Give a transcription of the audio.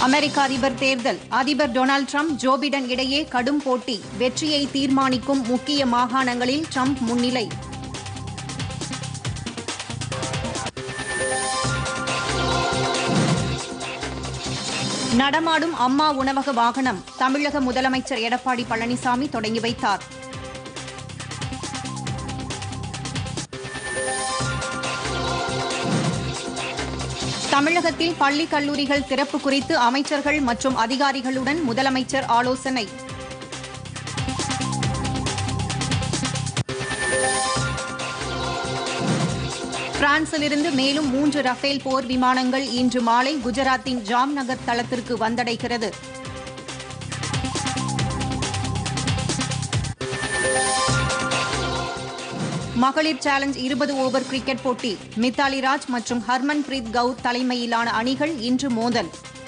அமெரிக்க அதிபர் தேர்தல் அதிபர் டொனால்டு ட்ரம்ப் ஜோ பிடன் இடையே கடும் போட்டி வெற்றியை தீர்மானிக்கும் முக்கிய மாகாணங்களில் ட்ரம்ப் முன்னிலை நடமாடும் அம்மா உணவக வாகனம் தமிழக முதலமைச்சர் எடப்பாடி பழனிசாமி தொடங்கி வைத்தார் தமிழகத்தில் பள்ளி கல்லூரிகள் திறப்பு குறித்து அமைச்சர்கள் மற்றும் அதிகாரிகளுடன் முதலமைச்சர் ஆலோசனை பிரான்சிலிருந்து மேலும் மூன்று ரஃபேல் போர் விமானங்கள் இன்று மாலை குஜராத்தின் ஜாம்நகர் தளத்திற்கு வந்தடைகிறது மகளிர் சேலஞ்ச் இருபது ஓவர் கிரிக்கெட் போட்டி மித்தாலி ராஜ் மற்றும் ஹர்மன் பிரீத் கவுர் தலைமையிலான அணிகள் இன்று மோதல்